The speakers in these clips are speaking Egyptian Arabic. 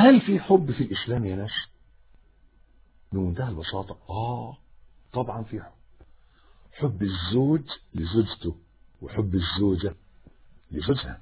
هل في حب في الإسلام يا ناس بمنتهى البساطة آه طبعا في حب حب الزوج لزوجته وحب الزوجة لزوجها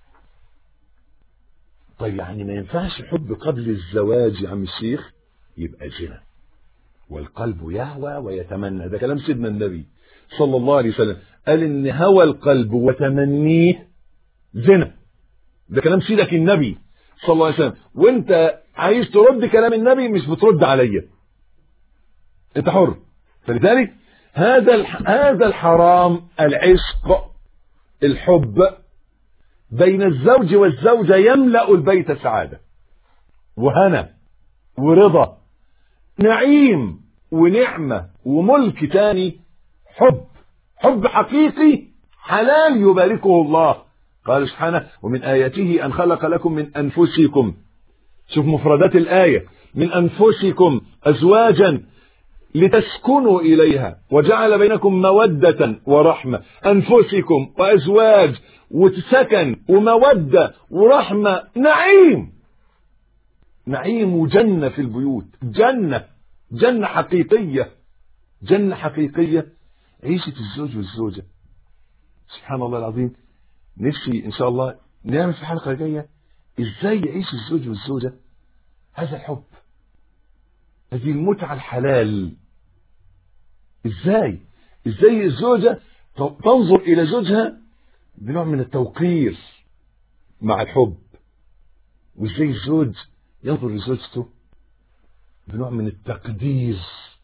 طيب يعني ما ينفعش حب قبل الزواج يا عم الشيخ يبقى زنا والقلب يهوى ويتمنى ده كلام سيدنا النبي صلى الله عليه وسلم قال ان هوى القلب وتمنيه زنا ده كلام سيدك النبي صلى الله عليه وسلم وانت عايز ترد كلام النبي مش بترد عليا انت حر فلذلك هذا الح... هذا الحرام العشق الحب بين الزوج والزوجة يملأ البيت سعادة وهنا ورضا نعيم ونعمة وملك تاني حب حب حقيقي حلال يباركه الله قال سبحانه ومن آياته أن خلق لكم من أنفسكم شوف مفردات الآية من أنفسكم أزواجا لتسكنوا إليها وجعل بينكم مودة ورحمة أنفسكم وأزواج وسكن ومودة ورحمة نعيم نعيم وجنة في البيوت جنة جنة حقيقية جنة حقيقية عيشة الزوج والزوجة سبحان الله العظيم نفسي إن شاء الله نعمل في حلقة جاية إزاي يعيش الزوج والزوجة هذا الحب هذه المتعة الحلال إزاي إزاي الزوجة تنظر إلى زوجها بنوع من التوقير مع الحب وإزاي الزوج ينظر لزوجته بنوع من التقدير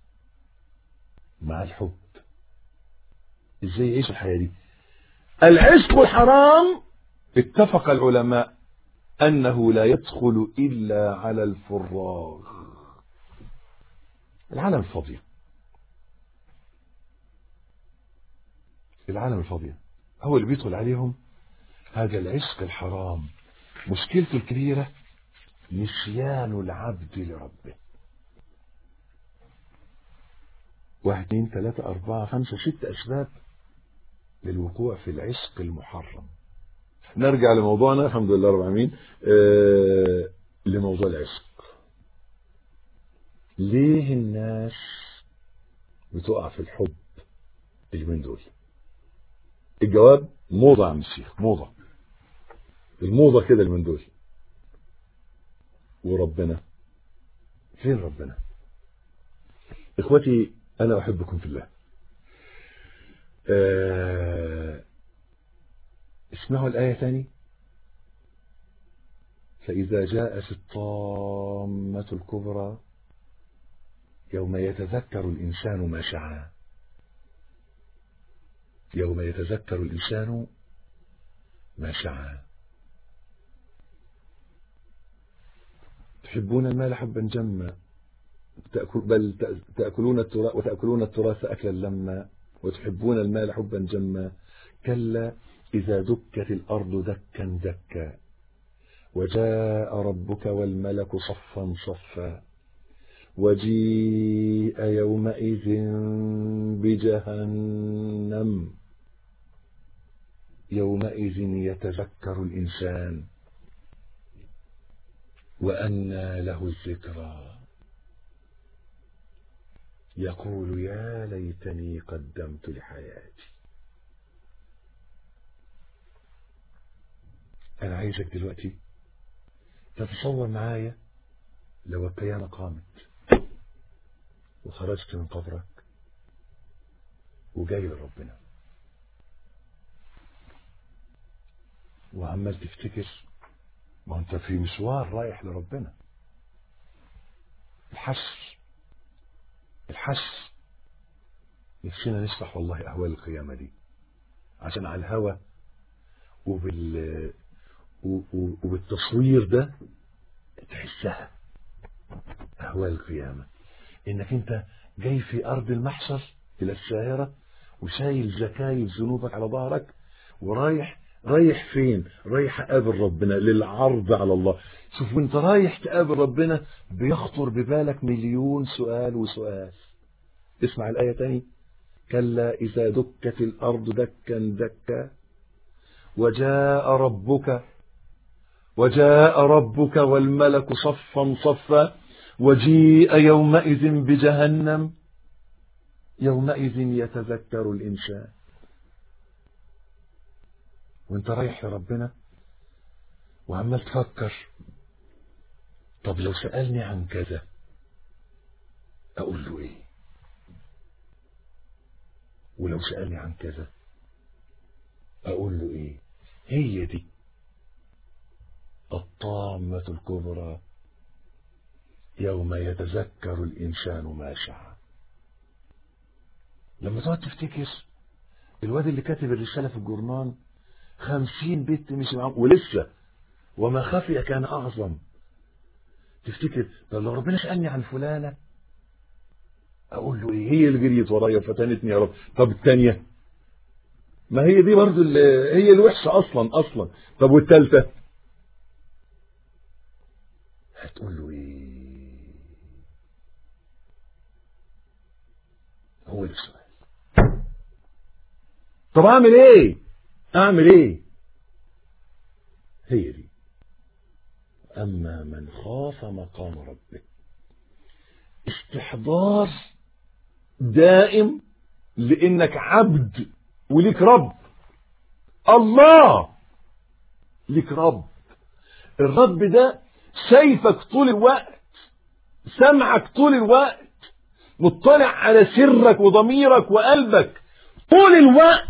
مع الحب ازاي يعيش الحياة دي العشق الحرام اتفق العلماء انه لا يدخل الا على الفراغ العالم الفاضية العالم الفاضية هو اللي بيدخل عليهم هذا العشق الحرام مشكلته الكبيرة نسيان العبد لربه واحد اثنين ثلاثة أربعة خمسة ست أسباب للوقوع في العشق المحرم نرجع لموضوعنا الحمد لله رب العالمين آه لموضوع العشق ليه الناس بتقع في الحب اليومين دول الجواب موضة يا عم الشيخ موضة الموضة كده اليومين دول وربنا فين ربنا اخوتي انا احبكم في الله آه اسمعوا الآية ثاني فإذا جاءت الطامة الكبرى يوم يتذكر الإنسان ما سعى يوم يتذكر الإنسان ما سعى تحبون المال حبا جما تأكل بل تأكلون التراث وتأكلون التراث أكلا لما وتحبون المال حبا جما كلا إذا دكت الأرض دكا دكا وجاء ربك والملك صفا صفا وجيء يومئذ بجهنم يومئذ يتذكر الإنسان وأنى له الذكرى يقول يا ليتني قدمت لحياتي أنا عايزك دلوقتي تتصور معايا لو القيامة قامت وخرجت من قبرك وجاي لربنا وعمال تفتكر ما انت في مشوار رايح لربنا الحشر الحشر نفسنا نشرح والله أهوال القيامة دي عشان على الهوى وبال وبالتصوير ده تحسها أهوال القيامة إنك أنت جاي في أرض المحشر إلى الساهرة وشايل زكايل ذنوبك على ظهرك ورايح رايح فين رايح أقابل ربنا للعرض على الله شوف وانت رايح تقابل ربنا بيخطر ببالك مليون سؤال وسؤال اسمع الآية تاني كلا إذا دكت الأرض دكا دكا وجاء ربك وجاء ربك والملك صفا صفا وجيء يومئذ بجهنم يومئذ يتذكر الإنسان وانت رايح لربنا وعمال تفكر طب لو سألني عن كذا أقول له إيه ولو سألني عن كذا أقول له إيه هي دي الطامة الكبرى يوم يتذكر الإنسان ما سعى لما تقعد تفتكر الواد اللي كاتب الرسالة في الجورنال خمسين بيت مش معاهم ولسه وما خفي كان أعظم تفتكر طب لو ربنا سألني عن فلانة أقول له إيه هي اللي جريت ورايا وفتنتني يا رب طب الثانية ما هي دي برضو اللي هي الوحشة أصلا أصلا طب والثالثة هتقول له إيه هو ده السؤال طب أعمل إيه أعمل إيه هي دي أما من خاف مقام ربه استحضار دائم لأنك عبد وليك رب الله ليك رب الرب ده شايفك طول الوقت سمعك طول الوقت مطلع على سرك وضميرك وقلبك طول الوقت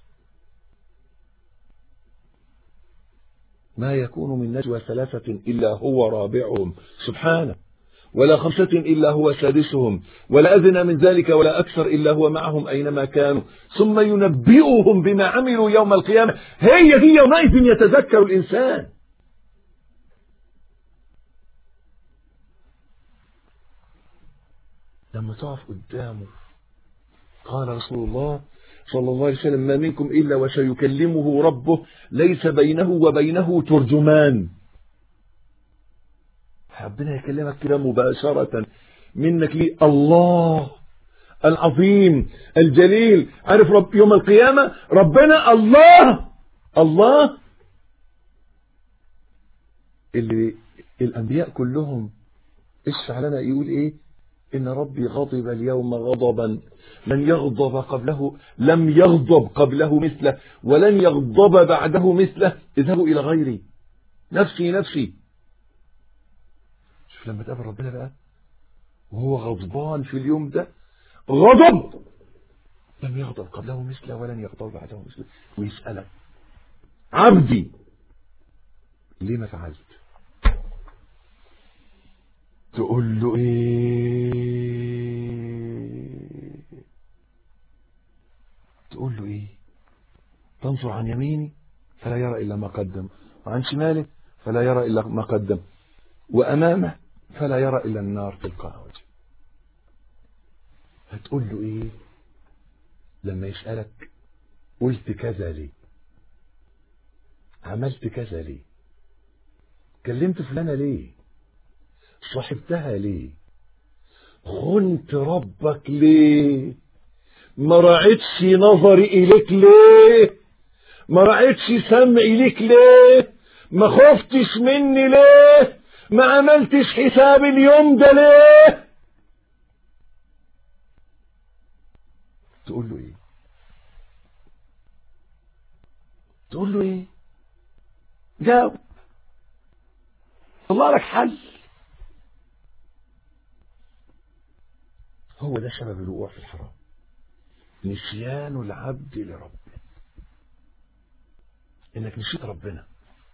ما يكون من نجوى ثلاثة إلا هو رابعهم سبحانه ولا خمسة إلا هو سادسهم ولا أدنى من ذلك ولا أكثر إلا هو معهم أينما كانوا ثم ينبئهم بما عملوا يوم القيامة هي دي يومئذ يتذكر الإنسان لما تقف قدامه قال رسول الله صلى الله عليه وسلم ما منكم إلا وسيكلمه ربه ليس بينه وبينه ترجمان ربنا يكلمك كده مباشرة منك ليه الله العظيم الجليل عارف رب يوم القيامة ربنا الله الله اللي الأنبياء كلهم اشفع لنا يقول ايه إن ربي غضب اليوم غضبا لن يغضب قبله لم يغضب قبله مثله ولن يغضب بعده مثله اذهبوا إلى غيري نفسي نفسي شوف لما تقابل ربنا بقى وهو غضبان في اليوم ده غضب لم يغضب قبله مثله ولن يغضب بعده مثله ويسألك عبدي ليه ما فعلت تقول له ايه تقول له ايه تنظر عن يميني فلا يرى الا ما قدم وعن شماله فلا يرى الا ما قدم وامامه فلا يرى الا النار تلقاء وجهه هتقول له ايه لما يسالك قلت كذا ليه عملت كذا ليه كلمت فلانه ليه صاحبتها ليه خنت ربك ليه ما رعتش نظري إليك ليه ما رعتش سمعي ليك ليه ما خفتش مني ليه ما عملتش حساب اليوم ده ليه تقول له ايه تقول له ايه جاوب طلع لك حل هو ده سبب الوقوع في الحرام نسيان العبد لربه انك نسيت ربنا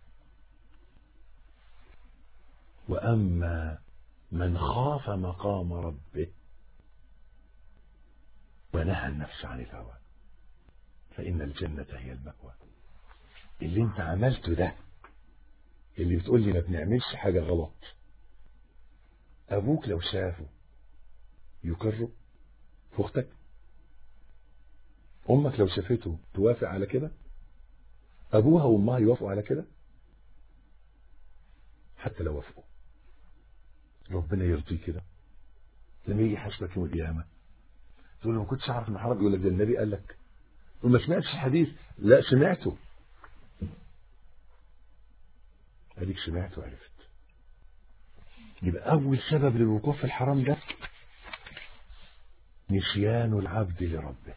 واما من خاف مقام ربه ونهى النفس عن الهوى فان الجنه هي المأوى اللي انت عملته ده اللي بتقول لي ما بنعملش حاجه غلط ابوك لو شافه يقر في اختك امك لو شافته توافق على كده ابوها وامها يوافقوا على كده حتى لو وافقوا ربنا يرضيه كده لما يجي يحاسبك يوم القيامه تقول له ما كنتش اعرف ان حرام يقول لك ده النبي قال لك وما سمعتش الحديث لا سمعته اديك سمعت وعرفت يبقى اول سبب للوقوع في الحرام ده نسيان العبد لربه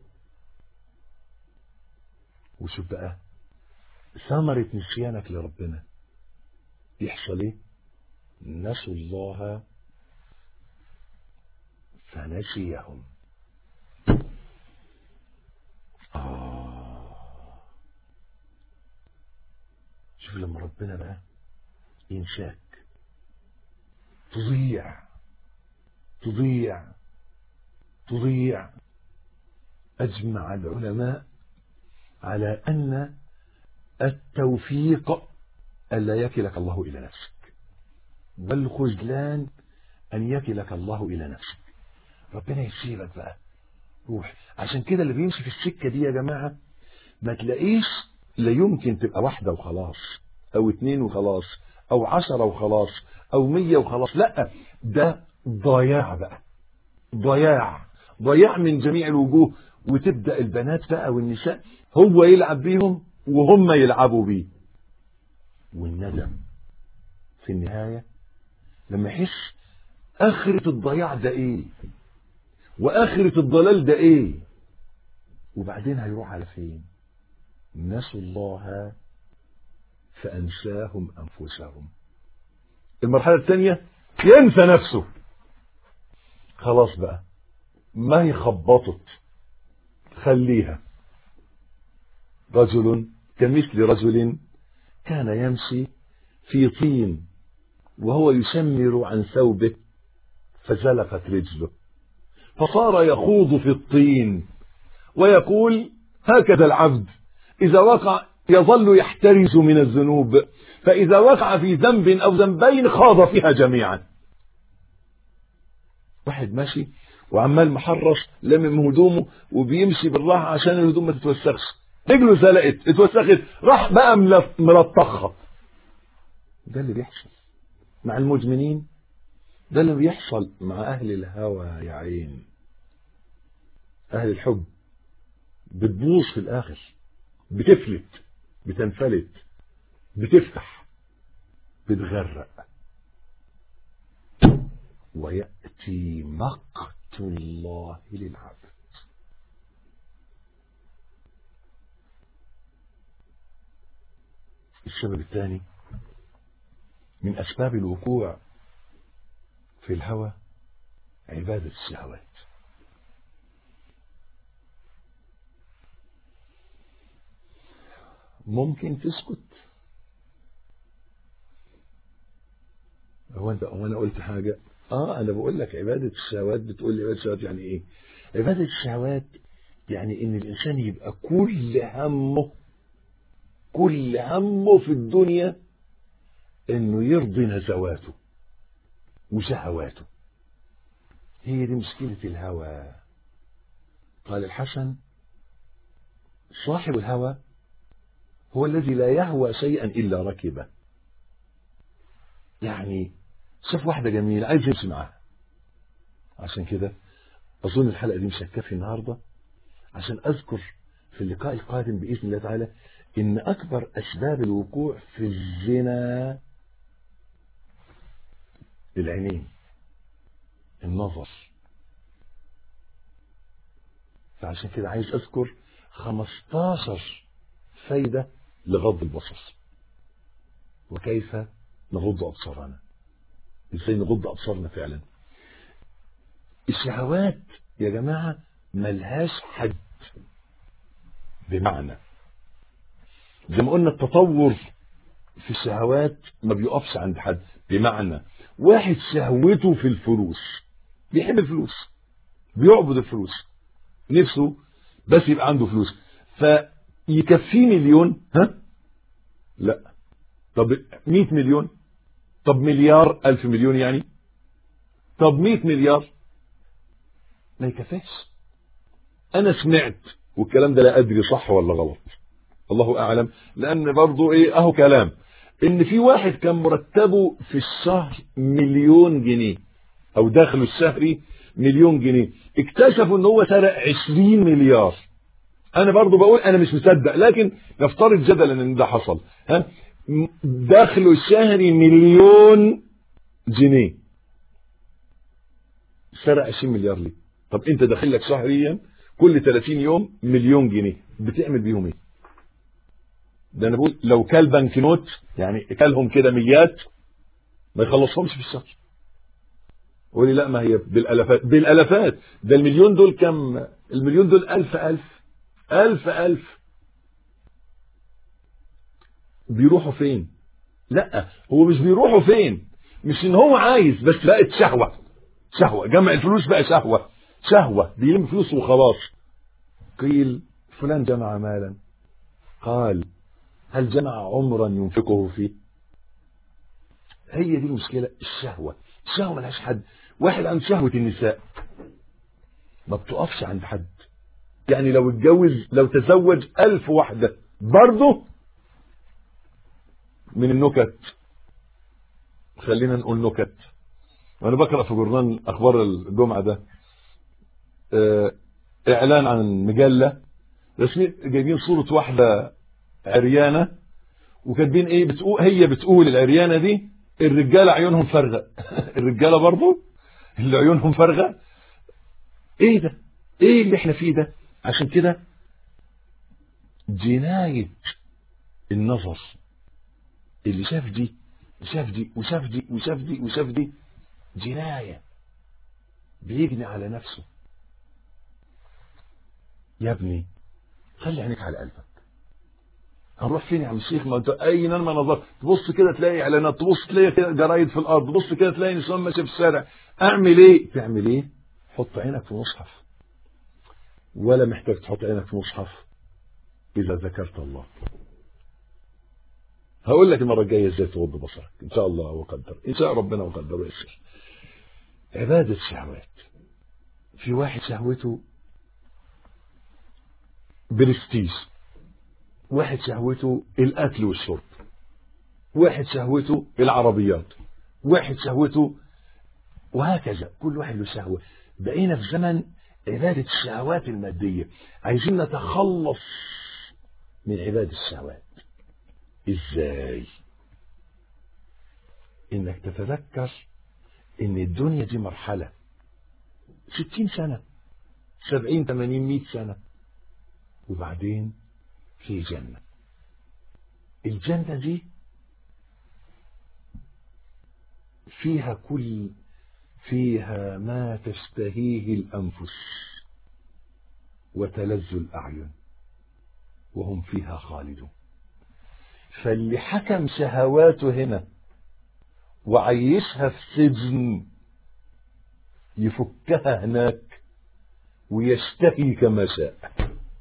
وشوف بقى ثمرة نسيانك لربنا يحصل ايه نسوا الله فنسيهم آه شوف لما ربنا بقى ينساك تضيع تضيع تضيع أجمع العلماء على أن التوفيق ألا يكلك الله إلى نفسك والخذلان أن يكلك الله إلى نفسك ربنا يسيبك بقى روح عشان كده اللي بيمشي في السكة دي يا جماعة ما تلاقيش لا يمكن تبقى واحدة وخلاص أو اتنين وخلاص أو عشرة وخلاص أو مية وخلاص لا ده ضياع بقى ضياع ضياع من جميع الوجوه وتبدأ البنات بقى والنساء هو يلعب بيهم وهم يلعبوا بيه والندم في النهاية لما يحس آخرة الضياع ده إيه وآخرة الضلال ده إيه وبعدين هيروح على فين نسوا الله فأنساهم أنفسهم المرحلة الثانية ينسى نفسه خلاص بقى ما هي خبطت خليها رجل كمثل رجل كان يمشي في طين وهو يشمر عن ثوبه فزلقت رجله فصار يخوض في الطين ويقول هكذا العبد إذا وقع يظل يحترز من الذنوب فإذا وقع في ذنب أو ذنبين خاض فيها جميعا واحد ماشي وعمال محرص لمم هدومه وبيمشي بالراحة عشان الهدوم ما تتوسخش رجله زلقت اتوسخت راح بقى ملطخها ده اللي بيحصل مع المدمنين ده اللي بيحصل مع أهل الهوى يا عين أهل الحب بتبوظ في الآخر بتفلت بتنفلت بتفتح بتغرق ويأتي مقت الله للعبد السبب الثاني من أسباب الوقوع في الهوى عبادة الشهوات ممكن تسكت هو انت هو انا قلت حاجه اه انا بقول لك عباده الشهوات بتقول لي عباده الشهوات يعني ايه عباده الشهوات يعني ان الانسان يبقى كل همه كل همه في الدنيا انه يرضي نزواته وشهواته هي دي مشكلة الهوى قال الحسن صاحب الهوى هو الذي لا يهوى شيئا إلا ركبه يعني شاف واحدة جميلة عايز يمشي معاها عشان كده أظن الحلقة دي مش هتكفي النهاردة عشان أذكر في اللقاء القادم بإذن الله تعالى إن أكبر أسباب الوقوع في الزنا العينين النظر فعشان كده عايز أذكر 15 فايدة لغض البصر وكيف نغض أبصارنا ازاي نغض أبصارنا فعلا الشهوات يا جماعة ملهاش حد بمعنى زي ما قلنا التطور في الشهوات ما بيقفش عند حد بمعنى واحد شهوته في الفلوس بيحب الفلوس بيعبد الفلوس نفسه بس يبقى عنده فلوس فيكفيه مليون ها لا طب 100 مليون طب مليار ألف مليون يعني طب 100 مليار ما يكفيش أنا سمعت والكلام ده لا أدري صح ولا غلط الله أعلم لأن برضو إيه أهو كلام إن في واحد كان مرتبه في الشهر مليون جنيه أو دخله الشهري مليون جنيه اكتشفوا إن هو سرق 20 مليار أنا برضو بقول أنا مش مصدق لكن نفترض جدلا إن ده حصل ها دخله الشهري مليون جنيه سرق 20 مليار ليه طب انت داخل لك شهريا كل 30 يوم مليون جنيه بتعمل بيهم ايه ده انا بقول لو كال بنك نوت يعني كالهم كده ميات ما يخلصهمش في الشهر قولي لا ما هي بالالافات بالالافات ده المليون دول كم المليون دول ألف ألف ألف ألف بيروحوا فين لا هو مش بيروحوا فين مش ان هو عايز بس بقت شهوة شهوة جمع الفلوس بقى شهوة شهوة بيلم فلوس وخلاص قيل فلان جمع مالا قال هل جمع عمرا ينفقه فيه هي دي المشكلة الشهوة الشهوة ملهاش حد واحد عنده شهوة النساء ما بتقفش عند حد يعني لو اتجوز لو تزوج ألف واحدة برضه من النكت خلينا نقول نكت وانا بقرا في جورنال اخبار الجمعه ده اه اعلان عن مجله رسمي جايبين صوره واحده عريانه وكاتبين ايه بتقول هي بتقول العريانه دي الرجاله عيونهم فارغه الرجاله برضه اللي عيونهم فارغه ايه ده ايه اللي احنا فيه ده عشان كده جنايه النظر اللي شاف دي وشاف دي وشاف دي وشاف دي وشاف دي جناية بيجني على نفسه يا ابني خلي عينيك على قلبك هنروح فين يا عم الشيخ ما انت اين ما نظرت تبص كده تلاقي اعلانات تبص تلاقي كده جرايد في الارض تبص كده تلاقي نسوان ماشيه في الشارع اعمل ايه تعمل ايه حط عينك في مصحف ولا محتاج تحط عينك في مصحف اذا ذكرت الله هقول لك المره الجايه ازاي تغض بصرك ان شاء الله وقدر ان شاء ربنا وقدر ويسر عباده الشهوات في واحد شهوته برستيج واحد شهوته الاكل والشرب واحد شهوته العربيات واحد شهوته وهكذا كل واحد له شهوه بقينا في زمن عباده الشهوات الماديه عايزين نتخلص من عباده الشهوات ازاي انك تتذكر ان الدنيا دي مرحلة ستين سنة سبعين ثمانين مئة سنة وبعدين في جنة الجنة دي فيها كل فيها ما تشتهيه الأنفس وتلذ الأعين وهم فيها خالدون فاللي حكم شهواته هنا وعيشها في سجن يفكها هناك ويشتهي كما شاء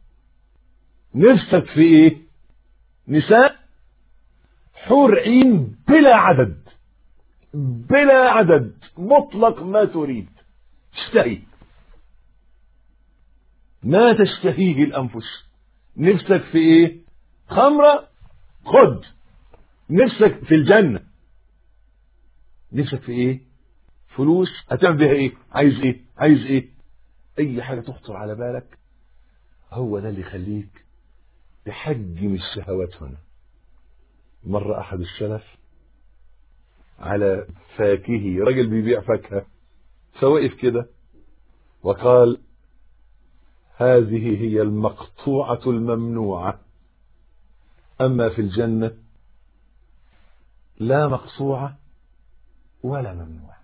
نفسك في ايه نساء حور عين بلا عدد بلا عدد مطلق ما تريد اشتهي ما تشتهيه الانفس نفسك في ايه خمره خد نفسك في الجنة نفسك في ايه فلوس هتعمل بيها ايه عايز ايه عايز ايه اي حاجة تخطر على بالك هو ده اللي يخليك تحجم الشهوات هنا مرة احد السلف على فاكهه راجل بيبيع فاكهة فوقف كده وقال هذه هي المقطوعة الممنوعة أما في الجنة لا مقصوعة ولا ممنوعة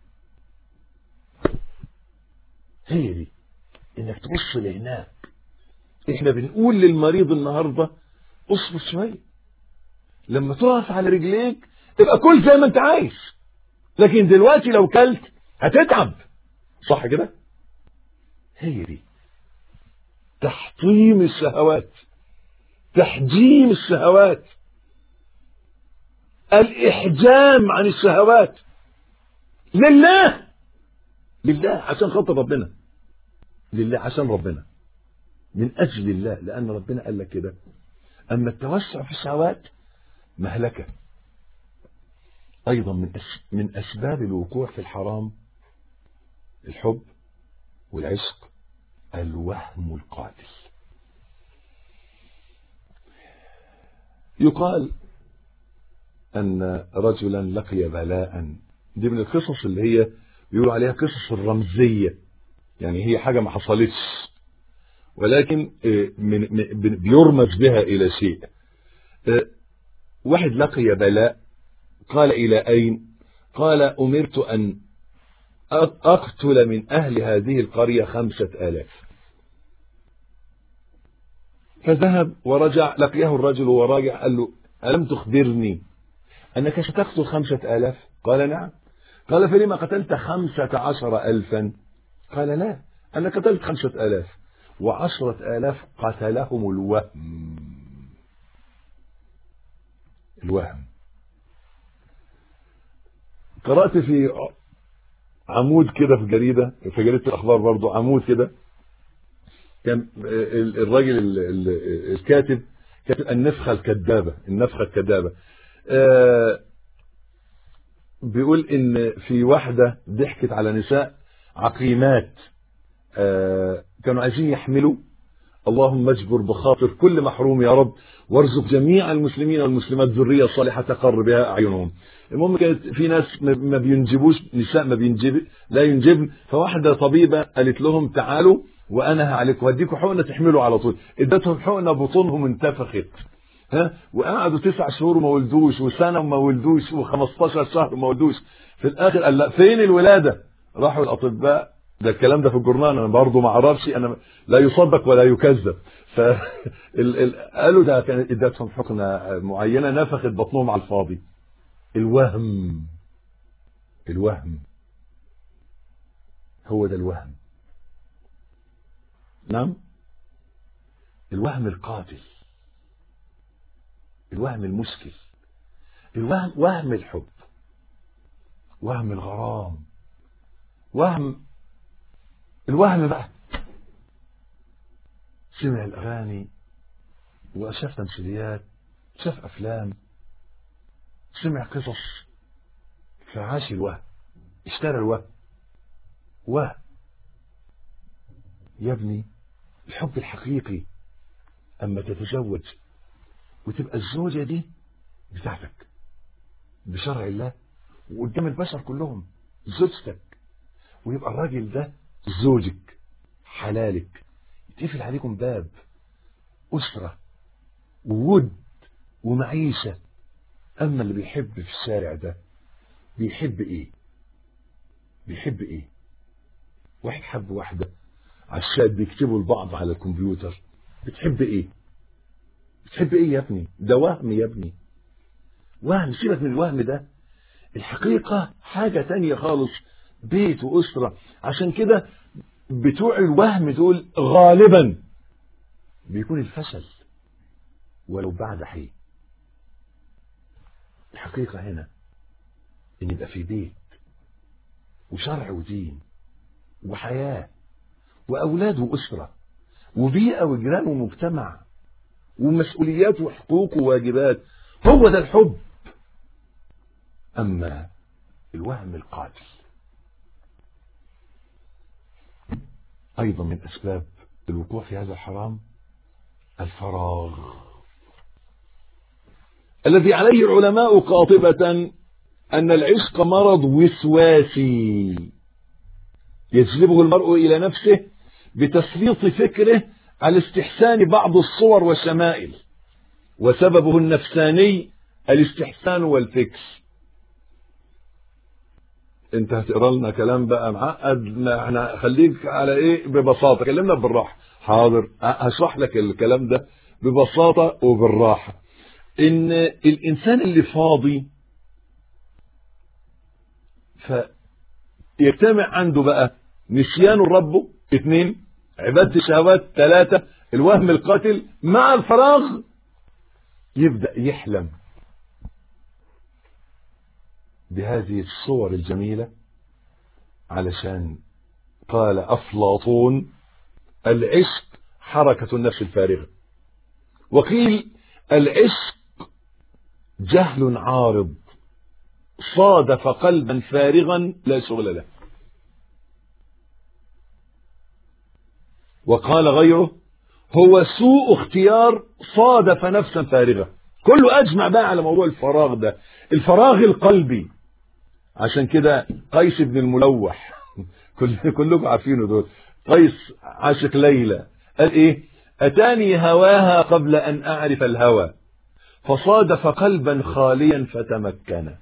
هي دي انك تبص لهناك احنا بنقول للمريض النهاردة اصبر شوية لما تقف على رجليك تبقى كل زي ما انت عايز لكن دلوقتي لو كلت هتتعب صح كده هي دي تحطيم الشهوات تحجيم الشهوات الإحجام عن الشهوات لله لله عشان خاطر ربنا لله عشان ربنا من أجل الله لأن ربنا قال لك كده أما التوسع في الشهوات مهلكة أيضا من من أسباب الوقوع في الحرام الحب والعشق الوهم القاتل يقال أن رجلا لقي بلاء دي من القصص اللي هي بيقولوا عليها قصص الرمزية يعني هي حاجة ما حصلتش ولكن من من بيرمز بها إلى شيء واحد لقي بلاء قال إلى أين قال أمرت أن أقتل من أهل هذه القرية خمسة آلاف فذهب ورجع لقيه الرجل وراجع قال له ألم تخبرني أنك ستقتل خمسة آلاف قال نعم قال فلما قتلت خمسة عشر ألفا قال لا أنا قتلت خمسة آلاف وعشرة آلاف قتلهم الوهم الوهم قرأت في عمود كده في جريدة في جريدة الأخبار برضو عمود كده كان الراجل الكاتب كاتب النفخة الكذابة النفخة الكذابة آه بيقول ان في واحدة ضحكت على نساء عقيمات آه كانوا عايزين يحملوا اللهم اجبر بخاطر كل محروم يا رب وارزق جميع المسلمين والمسلمات ذرية صالحة تقر بها أعينهم المهم كانت في ناس ما بينجبوش نساء ما بينجب لا ينجبن فواحدة طبيبة قالت لهم تعالوا وأنا عليكم هديكم حقنة تحملوا على طول ادتهم حقنة بطونهم انتفخت ها وقعدوا تسع شهور وما ولدوش وسنة وما ولدوش و15 شهر وما ولدوش في الآخر قال لا فين الولادة راحوا الأطباء ده الكلام ده في الجورنال انا برضه ما اعرفش انا لا يصدق ولا يكذب ف قالوا ده كانت ادتهم حقنه معينه نفخت بطنهم على الفاضي الوهم الوهم هو ده الوهم نعم الوهم القاتل الوهم المشكل الوهم وهم الحب وهم الغرام وهم الوهم بقى سمع الأغاني وشاف تمثيليات شاف أفلام سمع قصص فعاش الوهم اشترى الوهم وهم يا ابني الحب الحقيقي أما تتزوج وتبقى الزوجة دي بتاعتك بشرع الله وقدام البشر كلهم زوجتك ويبقى الراجل ده زوجك حلالك يتقفل عليكم باب أسرة وود ومعيشة أما اللي بيحب في الشارع ده بيحب إيه بيحب إيه واحد حب واحدة عشان بيكتبوا لبعض على الكمبيوتر بتحب إيه بتحب إيه يا ابني ده وهم يا ابني وهم سيبك من الوهم ده الحقيقة حاجة تانية خالص بيت وأسرة عشان كده بتوع الوهم دول غالبا بيكون الفشل ولو بعد حين الحقيقة هنا ان يبقى في بيت وشرع ودين وحياة وأولاد وأسرة وبيئة وجيران ومجتمع ومسؤوليات وحقوق وواجبات هو ده الحب أما الوهم القاتل أيضا من أسباب الوقوع في هذا الحرام الفراغ الذي عليه العلماء قاطبة أن العشق مرض وسواسي يجلبه المرء إلى نفسه بتسليط فكره على استحسان بعض الصور والشمائل وسببه النفساني الاستحسان والفكر انت هتقرا لنا كلام بقى معقد ما احنا خليك على ايه ببساطه كلمنا بالراحه حاضر هشرح لك الكلام ده ببساطه وبالراحه ان الانسان اللي فاضي فيجتمع عنده بقى نسيان ربه اثنين عباده الشهوات ثلاثه الوهم القاتل مع الفراغ يبدا يحلم بهذه الصور الجميلة علشان قال أفلاطون العشق حركة النفس الفارغة وقيل العشق جهل عارض صادف قلبا فارغا لا شغل له وقال غيره هو سوء اختيار صادف نفسا فارغة كله اجمع بقى على موضوع الفراغ ده الفراغ القلبي عشان كده قيس بن الملوح كل كلكم عارفينه دول قيس عاشق ليلى قال ايه اتاني هواها قبل ان اعرف الهوى فصادف قلبا خاليا فتمكن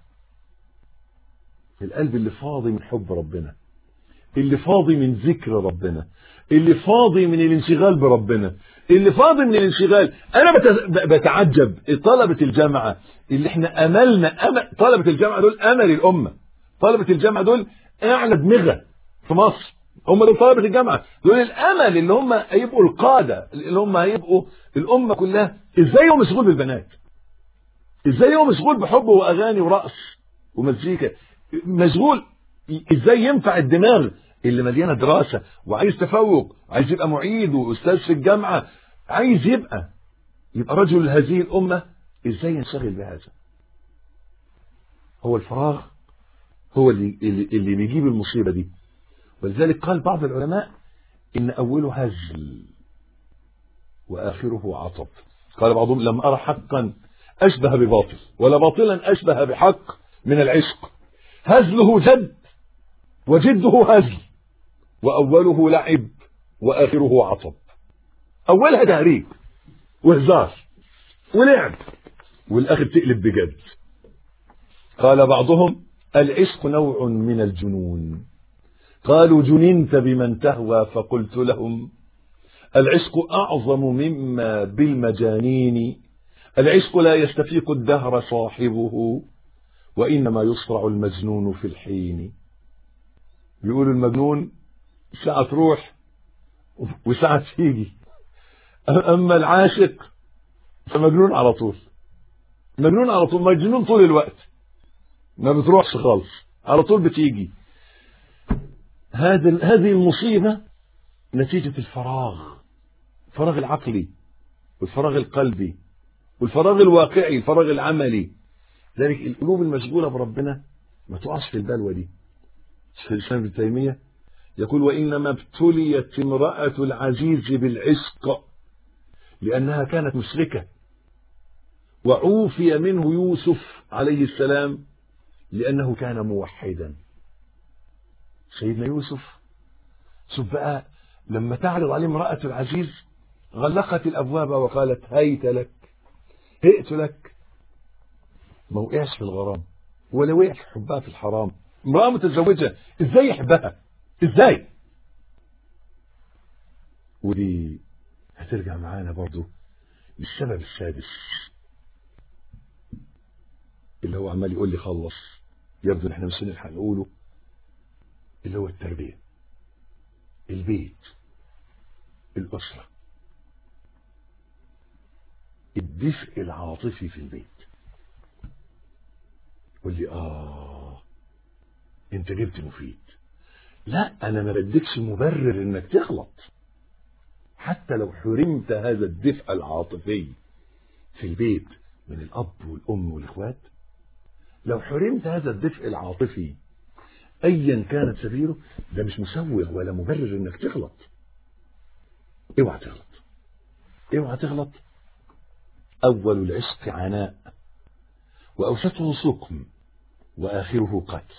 القلب اللي فاضي من حب ربنا اللي فاضي من ذكر ربنا اللي فاضي من الانشغال بربنا اللي فاضي من الانشغال انا بتعجب طلبة الجامعة اللي احنا املنا أمل طلبة الجامعة دول امل الامة طلبة الجامعة دول اعلى دماغة في مصر هم دول طلبة الجامعة دول الامل اللي هم هيبقوا القادة اللي هم هيبقوا الامة كلها ازاي هو مشغول بالبنات ازاي هو مشغول بحب واغاني ورقص ومزيكا مشغول ازاي ينفع الدماغ اللي مليانه دراسه وعايز تفوق عايز يبقى معيد واستاذ في الجامعه عايز يبقى يبقى رجل هذه الامه ازاي ينشغل بهذا هو الفراغ هو اللي اللي, اللي بيجيب المصيبه دي ولذلك قال بعض العلماء ان اوله هزل واخره عطب قال بعضهم لم ارى حقا اشبه بباطل ولا باطلا اشبه بحق من العشق هزله جد وجده هزل وأوله لعب وآخره عطب أولها تهريج وهزار ولعب والآخر تقلب بجد قال بعضهم العشق نوع من الجنون قالوا جننت بمن تهوى فقلت لهم العشق أعظم مما بالمجانين العشق لا يستفيق الدهر صاحبه وإنما يصرع المجنون في الحين بيقول المجنون ساعة تروح وساعة تيجي أما العاشق فمجنون على طول مجنون على طول مجنون طول الوقت ما بتروحش خالص على طول بتيجي هذا هذه المصيبة نتيجة الفراغ الفراغ العقلي والفراغ القلبي والفراغ الواقعي الفراغ العملي ذلك القلوب المشغولة بربنا ما تقعش في البلوى دي شيخ الإسلام ابن تيمية يقول وإنما ابتليت امرأة العزيز بالعشق لأنها كانت مشركة وعوفي منه يوسف عليه السلام لأنه كان موحدا سيدنا يوسف شوف بقى لما تعرض عليه امرأة العزيز غلقت الأبواب وقالت هيت لك هئت لك ما وقعش في الغرام ولا وقع في حبها في الحرام امرأة متزوجة ازاي يحبها ازاي ودي هترجع معانا برضو للسبب السادس اللي هو عمال يقول لي خلص يبدو ان احنا مش هنلحق نقوله اللي هو التربية البيت الأسرة الدفء العاطفي في البيت قول لي آه أنت جبت مفيد لا أنا ما بديكش مبرر إنك تغلط حتى لو حرمت هذا الدفء العاطفي في البيت من الأب والأم والإخوات لو حرمت هذا الدفء العاطفي ايا كانت سبيله ده مش مسوغ ولا مبرر انك تغلط اوعى تغلط اوعى تغلط اول العشق عناء واوسطه سقم واخره قتل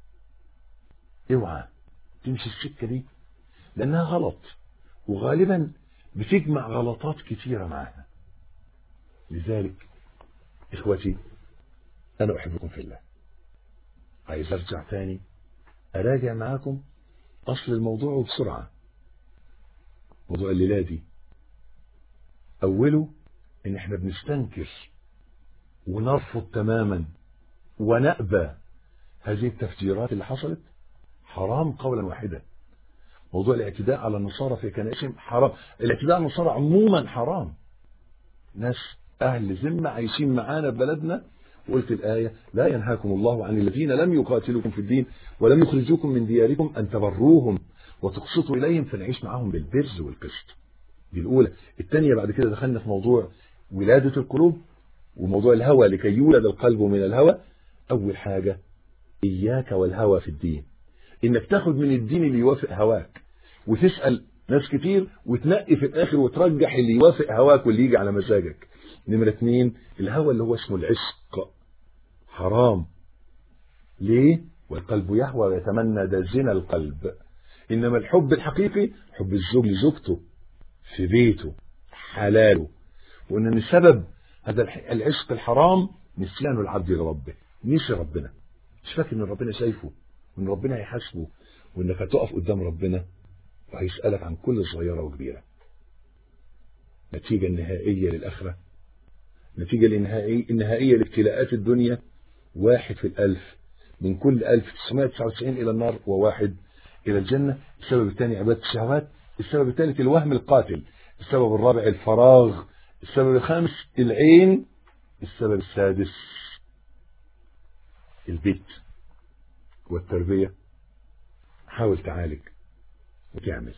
اوعى تمشي السكه دي لانها غلط وغالبا بتجمع غلطات كتيره معاها لذلك اخوتي انا احبكم في الله عايز ارجع تاني أراجع معاكم أصل الموضوع بسرعة موضوع الليلة دي أوله إن إحنا بنستنكر ونرفض تماما ونأبى هذه التفجيرات اللي حصلت حرام قولا واحدا موضوع الاعتداء على النصارى في كنائسهم حرام الاعتداء على النصارى عموما حرام ناس أهل ذمة عايشين معانا في بلدنا وقلت الآية لا ينهاكم الله عن الذين لم يقاتلوكم في الدين ولم يخرجوكم من دياركم أن تبروهم وتقسطوا إليهم فنعيش معهم بالبر والقسط دي الأولى الثانية بعد كده دخلنا في موضوع ولادة القلوب وموضوع الهوى لكي يولد القلب من الهوى أول حاجة إياك والهوى في الدين إنك تاخد من الدين اللي يوافق هواك وتسأل ناس كتير وتنقي في الآخر وترجح اللي يوافق هواك واللي يجي على مزاجك نمرة اتنين الهوى اللي هو اسمه العشق حرام ليه والقلب يهوى ويتمنى ده زنا القلب إنما الحب الحقيقي حب الزوج لزوجته في بيته حلاله وإن من سبب هذا العشق الحرام نسيان العبد لربه نسي ربنا مش فاكر ان ربنا شايفه وان ربنا هيحاسبه وانك هتقف قدام ربنا وهيسألك عن كل صغيرة وكبيرة النتيجة النهائية للآخرة النتيجة النهائية, النهائية لابتلاءات الدنيا واحد في الألف من كل 1999 إلى النار وواحد إلى الجنة السبب الثاني عبادة الشهوات السبب الثالث الوهم القاتل السبب الرابع الفراغ السبب الخامس العين السبب السادس البيت والتربية حاول تعالج وتعمل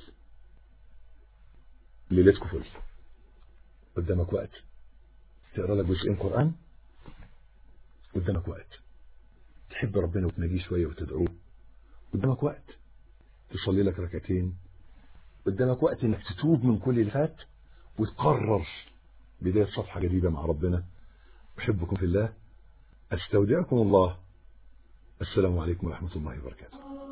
ليلتكم فل قدامك وقت تقرا لك جزئين قرآن قدامك وقت تحب ربنا وتناجيه شوية وتدعوه قدامك وقت تصلي لك ركعتين قدامك وقت انك تتوب من كل اللي فات وتقرر بداية صفحة جديدة مع ربنا أحبكم في الله أستودعكم الله السلام عليكم ورحمة الله وبركاته